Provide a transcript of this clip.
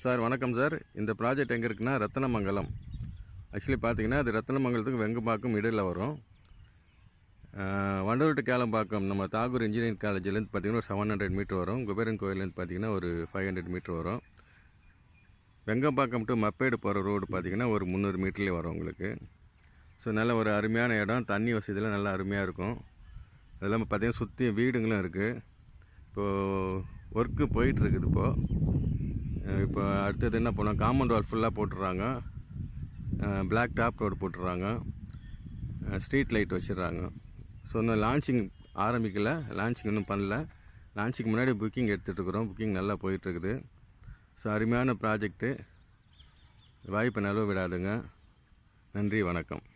sir வணக்கம் sir இந்த project எங்கே இருக்குன்னா ரத்தனமங்கலம் ஆக்சுவலி பார்த்தீங்கன்னா அது ரத்தனமங்கலத்துக்கு வெங்கம்பாக்கம் இடையில் வரும் வண்டலூர் கேளம்பாக்கம் நம்ம தாகூர் இன்ஜினியரிங் காலேஜ்லேருந்து பார்த்தீங்கன்னா ஒரு செவன் ஹண்ட்ரட் மீட்டர் வரும் குபேரன் கோயிலேருந்து பார்த்தீங்கன்னா ஒரு ஃபைவ் ஹண்ட்ரட் மீட்டர் வரும் வெங்கம்பாக்கம் டு மப்பேடு போகிற ரோடு பார்த்தீங்கன்னா ஒரு முந்நூறு மீட்டர்லேயே வரும் உங்களுக்கு ஸோ நல்ல ஒரு அருமையான இடம் தண்ணி வசதியெல்லாம் நல்லா அருமையாக இருக்கும் அது இல்லாமல் பார்த்தீங்கன்னா சுற்றி வீடுங்களும் இருக்குது இப்போது ஒர்க்கு போயிட்டுருக்குது இப்போது இப்போ அடுத்தது என்ன பண்ணோம் காம்பவுண்ட் வால் ஃபுல்லாக போட்டுடுறாங்க பிளாக் டாப் ரோடு போட்டுடுறாங்க ஸ்ட்ரீட் லைட் வச்சிடுறாங்க ஸோ இன்னும் லான்ச்சிங் ஆரம்பிக்கல லான்ச்சிங் இன்னும் பண்ணல லான்ச்சிங் முன்னாடி புக்கிங் எடுத்துகிட்ருக்குறோம் புக்கிங் நல்லா போயிட்டுருக்குது ஸோ அருமையான ப்ராஜெக்ட்டு வாய்ப்பை நழுவ விடாதுங்க நன்றி வணக்கம்